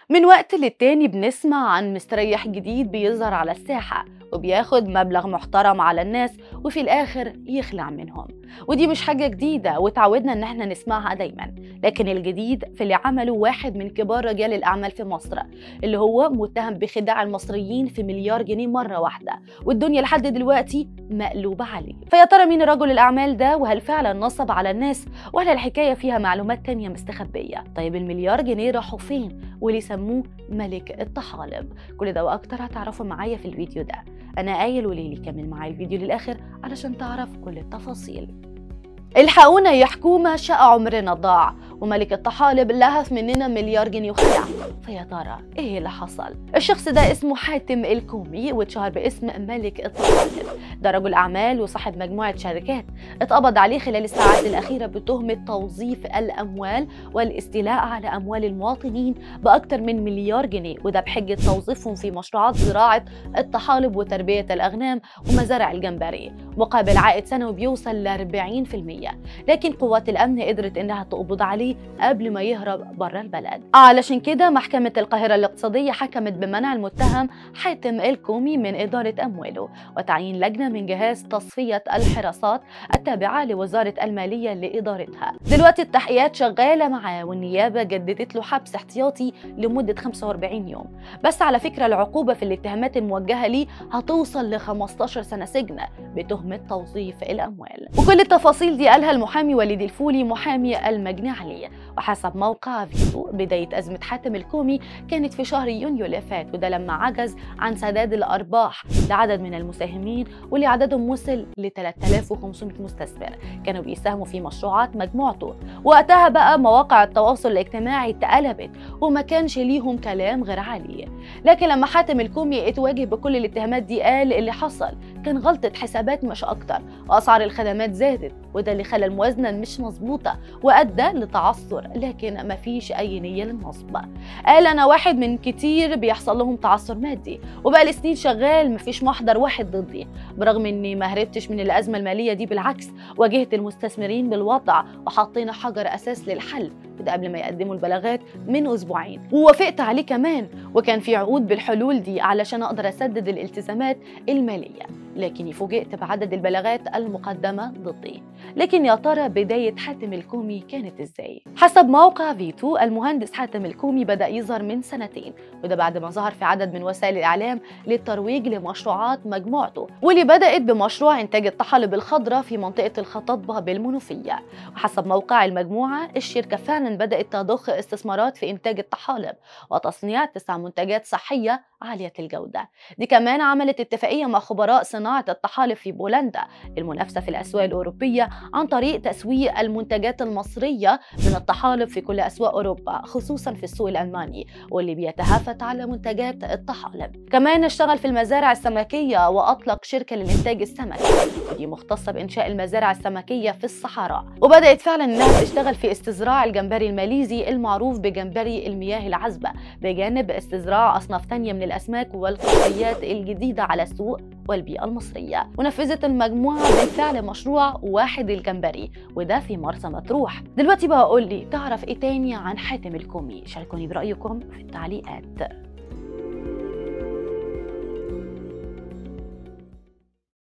من وقت للتاني بنسمع عن مستريح جديد بيظهر على الساحة وبياخد مبلغ محترم على الناس وفي الآخر يخلع منهم ودي مش حاجة جديدة وتعودنا إن احنا نسمعها دايما لكن الجديد في اللي عمله واحد من كبار رجال الأعمال في مصر اللي هو متهم بخداع المصريين في مليار جنيه مرة واحدة والدنيا لحد دلوقتي مقلوبة عليه فيا ترى مين رجل الأعمال ده وهل فعلا نصب على الناس ولا الحكاية فيها معلومات تانية مستخبية طيب المليار جنيه راحوا فين واللي سموه ملك الطحالب كل ده وأكتر هتعرفوا معايا في الفيديو ده أنا آية وليلي كمل معايا الفيديو للآخر علشان تعرف كل التفاصيل الحقونا يا حكومة شقى عمرنا ضاع وملك الطحالب لهف مننا مليار جنيه وخلع فيا ترى ايه اللي حصل الشخص ده اسمه حاتم الكومي واتشهر باسم ملك الطحالب ده رجل اعمال وصاحب مجموعه شركات اتقبض عليه خلال الساعات الاخيره بتهمه توظيف الاموال والاستيلاء على اموال المواطنين باكثر من مليار جنيه وده بحجه توظيفهم في مشروعات زراعه الطحالب وتربيه الاغنام ومزارع الجمبري مقابل عائد سنوي بيوصل ل 40% لكن قوات الامن قدرت انها تقبض عليه قبل ما يهرب بره البلد علشان كده محكمة القاهرة الاقتصادية حكمت بمنع المتهم حاتم الكومي من إدارة أمواله وتعيين لجنة من جهاز تصفية الحراسات التابعة لوزارة المالية لإدارتها دلوقتي التحقيقات شغالة معاه والنيابة جددت له حبس احتياطي لمدة 45 يوم بس على فكرة العقوبة في الاتهامات الموجهة ليه هتوصل ل 15 سنة سجن بتهمة توظيف الأموال وكل التفاصيل دي قالها المحامي وليد الفولي محامي المجني عليه وحسب موقع فيتو بداية أزمة حاتم الكومي كانت في شهر يونيو اللي فات وده لما عجز عن سداد الأرباح لعدد من المساهمين واللي عددهم وصل ل 3500 مستثمر كانوا بيساهموا في مشروعات مجموعته وقتها بقى مواقع التواصل الاجتماعي اتقلبت وما كانش ليهم كلام غير عليه لكن لما حاتم الكومي اتواجه بكل الاتهامات دي قال اللي حصل كان غلطة حسابات مش أكتر وأسعار الخدمات زادت وده اللي خلى الموازنة مش مظبوطة وأدى لتعثر لكن مفيش أي نية للنصب قال أنا واحد من كتير بيحصل لهم تعثر مادي وبقى لي سنين شغال مفيش محضر واحد ضدي برغم إني ما هربتش من الأزمة المالية دي بالعكس واجهت المستثمرين بالوضع وحطينا حجر أساس للحل وده قبل ما يقدموا البلاغات من اسبوعين ووافقت عليه كمان وكان في عقود بالحلول دي علشان اقدر اسدد الالتزامات الماليه لكني فوجئت بعدد البلاغات المقدمة ضدي لكن يا ترى بداية حاتم الكومي كانت ازاي؟ حسب موقع فيتو المهندس حاتم الكومي بدأ يظهر من سنتين وده بعد ما ظهر في عدد من وسائل الإعلام للترويج لمشروعات مجموعته واللي بدأت بمشروع إنتاج الطحالب الخضراء في منطقة الخطاطبة بالمنوفية وحسب موقع المجموعة الشركة فعلا بدأت تضخ استثمارات في إنتاج الطحالب وتصنيع تسع منتجات صحية عالية الجودة دي كمان عملت اتفاقية مع خبراء صناعة الطحالب في بولندا للمنافسة في الأسواق الأوروبية عن طريق تسويق المنتجات المصرية من الطحالب في كل أسواق أوروبا خصوصا في السوق الألماني واللي بيتهافت على منتجات الطحالب كمان اشتغل في المزارع السمكية وأطلق شركة للإنتاج السمكي ودي مختصة بإنشاء المزارع السمكية في الصحراء وبدأت فعلا إنها تشتغل في استزراع الجمبري الماليزي المعروف بجمبري المياه العذبة بجانب استزراع أصناف تانية من الأسماك والقشريات الجديدة على السوق والبيئة المصرية ونفذت المجموعة بالفعل مشروع واحد الجمبري وده في مرسى مطروح دلوقتي بقى قول لي تعرف ايه تاني عن حاتم الكومي شاركوني برأيكم في التعليقات